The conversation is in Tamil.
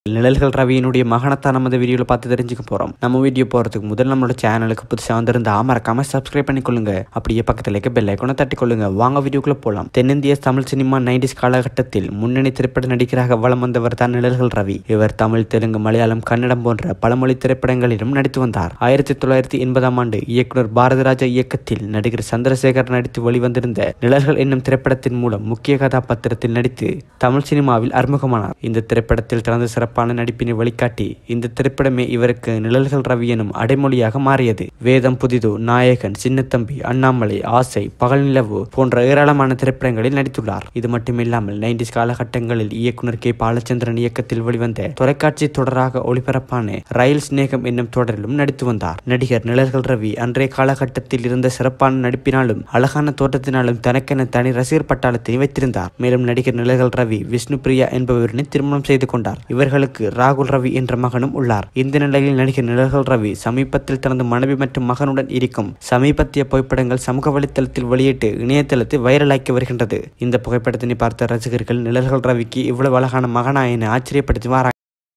நிழல்கள் ரவியினுடைய மகனத்தான் நம்ம இந்த வீடியோவில் பார்த்து தெரிஞ்சுக்க போகிறோம் நம்ம வீடியோ போகிறதுக்கு முதல் நம்மளோட சேனலுக்கு புதுசாக வந்திருந்தா மறக்காம சப்ஸ்கிரைப் பண்ணிக்கொள்ளுங்க அப்படியே பக்கத்தில் இருக்க பெல் ஐக்கனை தட்டிக்கொள்ளுங்க வாங்க வீடியோக்குள்ள போகலாம் தென்னிந்திய தமிழ் சினிமா நைன்டிஸ் காலகட்டத்தில் முன்னணி திரைப்பட நடிகராக வலம் வந்தவர் தான் நிழல்கள் ரவி இவர் தமிழ் தெலுங்கு மலையாளம் கன்னடம் போன்ற பலமொழி திரைப்படங்களிலும் நடித்து வந்தார் ஆயிரத்தி தொள்ளாயிரத்தி எண்பதாம் ஆண்டு இயக்குனர் பாரதிராஜா இயக்கத்தில் நடிகர் சந்திரசேகர் நடித்து வெளிவந்திருந்த நிழல்கள் என்னும் திரைப்படத்தின் மூலம் முக்கிய கதாபாத்திரத்தில் நடித்து தமிழ் சினிமாவில் அறிமுகமானார் இந்த திரைப்படத்தில் தனது சிறப்பான நடிப்பினை வழிகாட்டி இந்த திரைப்படமே இவருக்கு நிழல்கள் ரவி எனும் அடைமொழியாக மாறியது வேதம் புதிது நாயகன் சின்னத்தம்பி அண்ணாமலை ஆசை பகல் நிலவு போன்ற ஏராளமான திரைப்படங்களில் நடித்துள்ளார் இது மட்டுமில்லாமல் நைன்டிஸ் காலகட்டங்களில் இயக்குனர் கே பாலச்சந்திரன் இயக்கத்தில் வெளிவந்த தொலைக்காட்சி தொடராக ஒளிபரப்பான ரயில் சிநேகம் என்னும் தொடரிலும் நடித்து வந்தார் நடிகர் நிழல்கள் ரவி அன்றைய காலகட்டத்தில் இருந்த சிறப்பான நடிப்பினாலும் அழகான தோற்றத்தினாலும் தனக்கென தனி ரசிகர் பட்டாளத்தை வைத்திருந்தார் மேலும் நடிகர் நிழல்கள் ரவி விஷ்ணு பிரியா என்பவருடன் திருமணம் செய்து கொண்டார் இவர்களுக்கு ராகுல் ரவி என்ற மகனும் உள்ளார் இந்த நிலையில் நடிகர் நிழல்கள் ரவி சமீபத்தில் தனது மனைவி மற்றும் மகனுடன் இருக்கும் சமீபத்திய புகைப்படங்கள் சமூக வலைத்தளத்தில் வெளியிட்டு இணையதளத்தை வைரலாக்கி வருகின்றது இந்த புகைப்படத்தினை பார்த்த ரசிகர்கள் நிழல்கள் ரவிக்கு இவ்வளவு அழகான மகனா என ஆச்சரியப்படுத்தி வராங்க